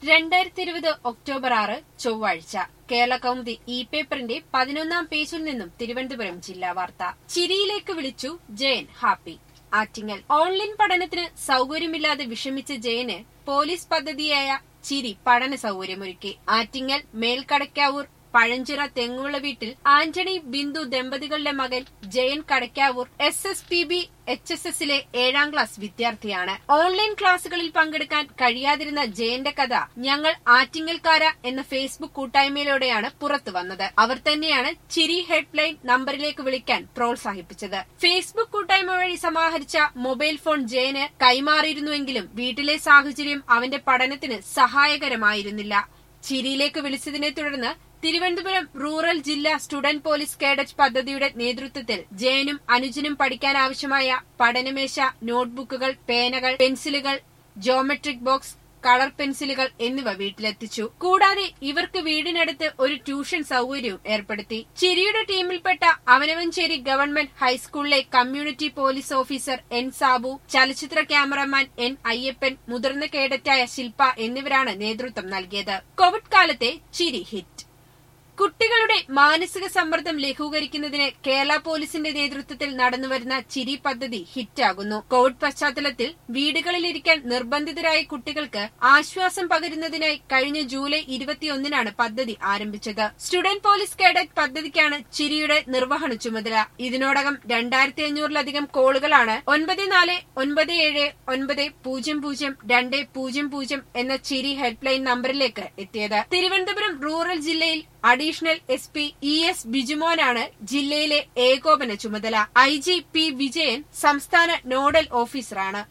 രണ്ടായിരത്തി ഇരുപത് ഒക്ടോബർ ആറ് ചൊവ്വാഴ്ച കേരള കൗമുദി ഇ പേപ്പറിന്റെ പതിനൊന്നാം പേജിൽ നിന്നും തിരുവനന്തപുരം ജില്ലാ വാർത്ത ചിരിയിലേക്ക് വിളിച്ചു ജയൻ ഹാപ്പി ആറ്റിങ്ങൽ ഓൺലൈൻ പഠനത്തിന് സൗകര്യമില്ലാതെ വിഷമിച്ച ജയന് പോലീസ് പദ്ധതിയായ ചിരി പഠന സൗകര്യമൊരുക്കി ആറ്റിങ്ങൽ മേൽക്കടക്കാവൂർ പഴഞ്ചിറ തെങ്ങുള്ള വീട്ടിൽ ആന്റണി ബിന്ദു ദമ്പതികളുടെ മകൻ Jayan Kadakkavoor S S P B H S എസിലെ ഏഴാം ക്ലാസ് വിദ്യാർത്ഥിയാണ് ഓൺലൈൻ ക്ലാസുകളിൽ പങ്കെടുക്കാൻ കഴിയാതിരുന്ന ജയന്റെ കഥ ഞങ്ങൾ ആറ്റിങ്ങൽക്കാര എന്ന ഫേസ്ബുക്ക് കൂട്ടായ്മയിലൂടെയാണ് പുറത്തു വന്നത് അവർ തന്നെയാണ് ചിരി ഹെഡ്ലൈൻ നമ്പറിലേക്ക് വിളിക്കാൻ പ്രോത്സാഹിപ്പിച്ചത് ഫേസ്ബുക്ക് കൂട്ടായ്മ വഴി സമാഹരിച്ച മൊബൈൽ ഫോൺ ജയന് കൈമാറിയിരുന്നുവെങ്കിലും വീട്ടിലെ സാഹചര്യം അവന്റെ പഠനത്തിന് സഹായകരമായിരുന്നില്ല ചിരിയിലേക്ക് വിളിച്ചതിനെ തുടർന്ന് തിരുവനന്തപുരം റൂറൽ ജില്ലാ സ്റ്റുഡന്റ് പോലീസ് കേഡറ്റ് പദ്ധതിയുടെ നേതൃത്വത്തിൽ ജയനും അനുജനും പഠിക്കാനാവശ്യമായ പഠനമേശ നോട്ട്ബുക്കുകൾ പേനകൾ പെൻസിലുകൾ ജോമെട്രിക് ബോക്സ് കളർ പെൻസിലുകൾ എന്നിവ വീട്ടിലെത്തിച്ചു കൂടാതെ ഇവർക്ക് വീടിനടുത്ത് ഒരു ട്യൂഷൻ സൗകര്യവും ഏർപ്പെടുത്തി ചിരിയുടെ ടീമിൽപ്പെട്ട അവനവഞ്ചേരി ഗവൺമെന്റ് ഹൈസ്കൂളിലെ community police officer N Sabu ചലച്ചിത്ര ക്യാമറമാൻ എൻ അയ്യപ്പൻ മുതിർന്ന കേഡറ്റായ ശില്പ എന്നിവരാണ് നേതൃത്വം നൽകിയത് കോവിഡ് കാലത്തെ ചിരി ഹിറ്റ് കുട്ടികളുടെ മാനസിക സമ്മർദ്ദം ലഘൂകരിക്കുന്നതിന് കേരള പോലീസിന്റെ നേതൃത്വത്തിൽ നടന്നുവരുന്ന ചിരി പദ്ധതി ഹിറ്റാകുന്നു കോവിഡ് പശ്ചാത്തലത്തിൽ വീടുകളിലിരിക്കാൻ നിർബന്ധിതരായ കുട്ടികൾക്ക് ആശ്വാസം പകരുന്നതിനായി കഴിഞ്ഞ ജൂലൈ ഇരുപത്തിയൊന്നിനാണ് പദ്ധതി ആരംഭിച്ചത് സ്റ്റുഡന്റ് പോലീസ് കേഡറ്റ് പദ്ധതിക്കാണ് ചിരിയുടെ നിർവഹണ ചുമതല ഇതിനോടകം രണ്ടായിരത്തി അഞ്ഞൂറിലധികം കോളുകളാണ് ഒൻപത് നാല് ഒൻപത് ഏഴ് ഒൻപത് പൂജ്യം പൂജ്യം രണ്ട് പൂജ്യം പൂജ്യം എന്ന ചിരി ഹെൽപ്ലൈൻ നമ്പറിലേക്ക് എത്തിയത് തിരുവനന്തപുരം റൂറൽ ജില്ലയിൽ additional S P E S ബിജുമോനാണ് ജില്ലയിലെ ഏകോപന ചുമതല ഐ ജി പി വിജയൻ സംസ്ഥാന നോഡൽ ഓഫീസറാണ്